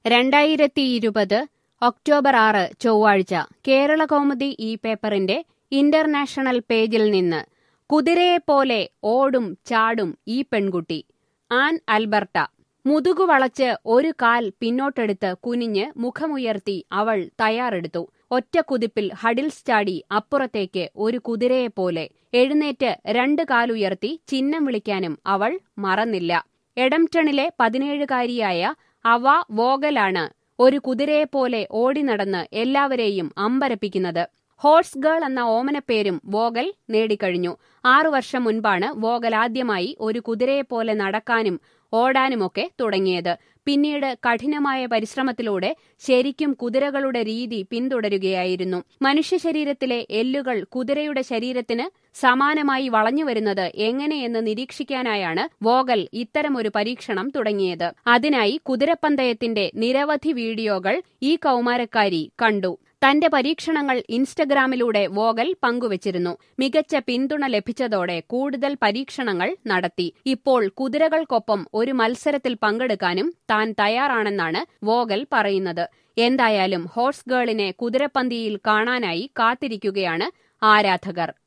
രണ്ടായിരത്തി ഇരുപത് ഒക്ടോബർ ആറ് ചൊവ്വാഴ്ച കേരളകൗമുദി ഈ പേപ്പറിന്റെ ഇന്റർനാഷണൽ പേജിൽ നിന്ന് കുതിരയെപ്പോലെ ഓടും ചാടും ഈ പെൺകുട്ടി ആൻ അൽബർട്ട മുതുകു വളച്ച് ഒരു കാൽ പിന്നോട്ടെടുത്ത് കുനിഞ്ഞ് മുഖമുയർത്തി അവൾ തയ്യാറെടുത്തു ഒറ്റ കുതിപ്പിൽ ഹഡിൽസ് ചാടി അപ്പുറത്തേക്ക് ഒരു കുതിരയെപ്പോലെ എഴുന്നേറ്റ് രണ്ട് കാലുയർത്തി ചിഹ്നം വിളിക്കാനും അവൾ മറന്നില്ല എഡംടണിലെ പതിനേഴുകാരിയായ അവ വോഗലാണ് ഒരു കുതിരയെപ്പോലെ ഓടി നടന്ന് എല്ലാവരെയും അമ്പരപ്പിക്കുന്നത് ഹോഴ്സ് ഗേൾ എന്ന ഓമനപ്പേരും വോഗൽ നേടിക്കഴിഞ്ഞു ആറു വർഷം മുൻപാണ് വോഗൽ ആദ്യമായി ഒരു കുതിരയെപ്പോലെ നടക്കാനും ഓടാനുമൊക്കെ തുടങ്ങിയത് പിന്നീട് കഠിനമായ പരിശ്രമത്തിലൂടെ ശരിക്കും കുതിരകളുടെ രീതി പിന്തുടരുകയായിരുന്നു മനുഷ്യ ശരീരത്തിലെ എല്ലുകൾ കുതിരയുടെ ശരീരത്തിന് സമാനമായി വളഞ്ഞുവരുന്നത് എങ്ങനെയെന്ന് നിരീക്ഷിക്കാനായാണ് വോഗൽ ഇത്തരമൊരു പരീക്ഷണം തുടങ്ങിയത് അതിനായി കുതിരപ്പന്തയത്തിന്റെ നിരവധി വീഡിയോകൾ ഈ കൗമാരക്കാരി കണ്ടു തന്റെ പരീക്ഷണങ്ങൾ ഇൻസ്റ്റഗ്രാമിലൂടെ വോഗൽ പങ്കുവച്ചിരുന്നു മികച്ച പിന്തുണ ലഭിച്ചതോടെ കൂടുതൽ പരീക്ഷണങ്ങൾ നടത്തി ഇപ്പോൾ കുതിരകൾക്കൊപ്പം ഒരു മത്സരത്തിൽ പങ്കെടുക്കാനും താൻ തയ്യാറാണെന്നാണ് വോഗൽ പറയുന്നത് എന്തായാലും ഹോഴ്സ് ഗേളിനെ കുതിരപ്പന്തിയിൽ കാണാനായി കാത്തിരിക്കുകയാണ് ആരാധകർ